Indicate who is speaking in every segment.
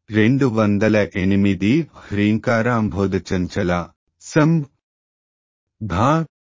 Speaker 1: రెండు వందల ఎనిమిది హ్రీంకారాంబోధచంచల సం భా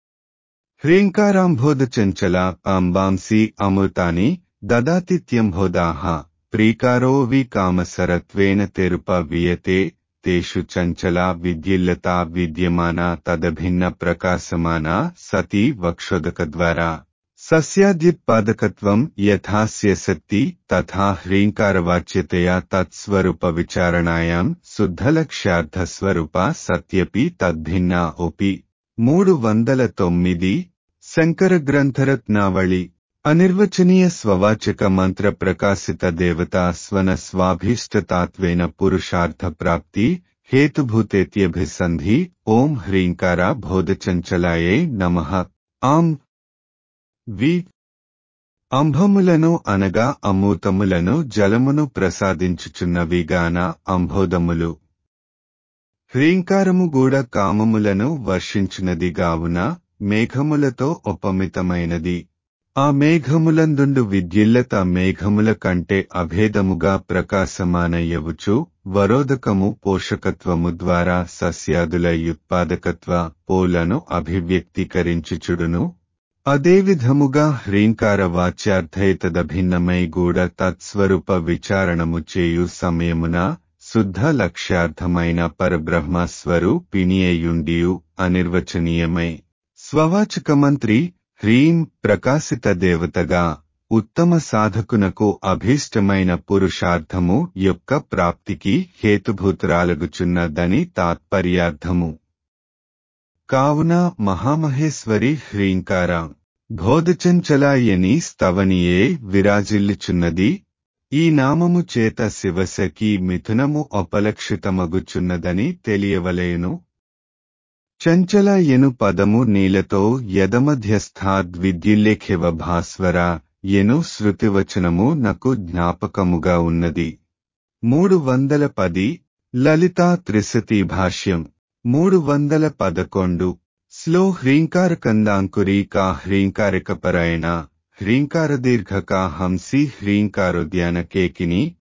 Speaker 1: హ్రీంకారాంబోధచంచల అంబాంసి అమృతాని దదాతిత్యంబోధాః ప్రీకారో వికామసరత్వేన తెరుప వియతే తేషు చంచలా విద్యుల్లతా విద్యమానా తదభిన్న ప్రకాశమానా సతీ వక్షోదకద్వారా సస్యాద్యుత్పాదకత్వం యథాస్యసక్తి తథా హ్రీంకారవాచ్యతయా తత్స్వరూప విచారణాయాం శుద్ధలక్ష్యార్థస్వరూప సత్యపి తద్భిన్నా ఒపి మూడు వందల తొమ్మిది శంకర గ్రంథరత్నావళి అనిర్వచనీయ స్వవాచక మంత్ర ప్రకాశిత దేవతా స్వన స్వాభీష్టతాత్వేన పురుషార్థ ప్రాప్తి హేతుభూతేత్యభిసంధి ఓం హ్రీంకార బోధచంచలాయే నమః ఆం వి అంభములను అనగా అమూతములను జలమును ప్రసాదించుచున్నవిగాన అంబోధములు హ్రీంకారము గూడ కామములను వర్షించునది గావున మేఘములతో ఉపమితమైనది ఆ మేఘములందుండు విద్యుల్లత మేఘముల కంటే అభేదముగా ప్రకాశమానయ్యవుచు వరోదకము పోషకత్వము ద్వారా సస్యాదుల యుత్పాదకత్వ పోలను అభివ్యక్తీకరించుచుడును అదేవిధముగా హ్రీంకార వాచ్యార్థయతదభిన్నమై గూడ తత్స్వరూప విచారణము చేయు సమయమున శుద్ధ లక్ష్యార్థమైన పరబ్రహ్మ స్వరూపిణియయుండియు అనిర్వచనీయమై స్వవాచకమంత్రి హ్రీం ప్రకాశిత దేవతగా ఉత్తమ సాధకునకు అభీష్టమైన పురుషార్థము యొక్క ప్రాప్తికి హేతుభూతురాలగుచున్నదని తాత్పర్యార్థము కావున మహామహేశ్వరి హ్రీంకార బోధచంచలాయని స్తవనియే విరాజిల్లుచున్నది ఈ నామము చేత శివశకి మిథునము అపలక్షితమగుచున్నదని తెలియవలేను చంచల ఎను పదము నీలతో యదమధ్యస్థాద్విద్యుల్లేఖివ భాస్వర ఎను శృతివచనము నాకు జ్ఞాపకముగా ఉన్నది మూడు వందల పది లలితా త్రిశతి భాష్యం మూడు వందల పదకొండు స్లో హ్రీంకారకందాంకురీకా హ్రీంకారికపరాయణ హ్రీంకారదీర్ఘకా హంసి హ్రీంకారోద్యాన కేకిని